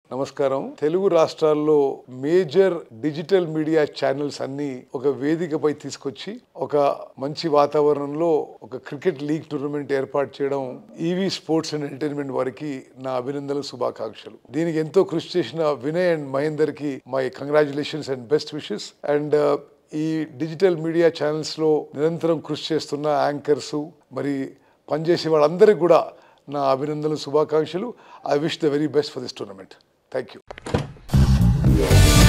నమస్కారం తెలుగు రాష్ట్రాల్లో major digital media channels అన్ని ఒక వేదికపై తీసుకొచ్చి ఒక మంచి వాతావరణంలో ఒక క్రికెట్ లీగ్ టోర్నమెంట్ ఏర్పాటు చేయడం ఈవీ స్పోర్ట్స్ అండ్ ఎంటర్టైన్మెంట్ వారికి నా అభినందనలు శుభాకాంక్షలు దీనికి ఎంతో కృషి చేసిన వినయ్ అండ్ మహేందర్ కి my congratulations and best wishes and ఈ డిజిటల్ మీడియా ఛానల్స్లో నిరంతరం కృషి చేస్తున్న యాంకర్స్ మరి పనిచేసే వాళ్ళందరికీ కూడా నా అభినందనలు శుభాకాంక్షలు I wish the very best for this tournament thank you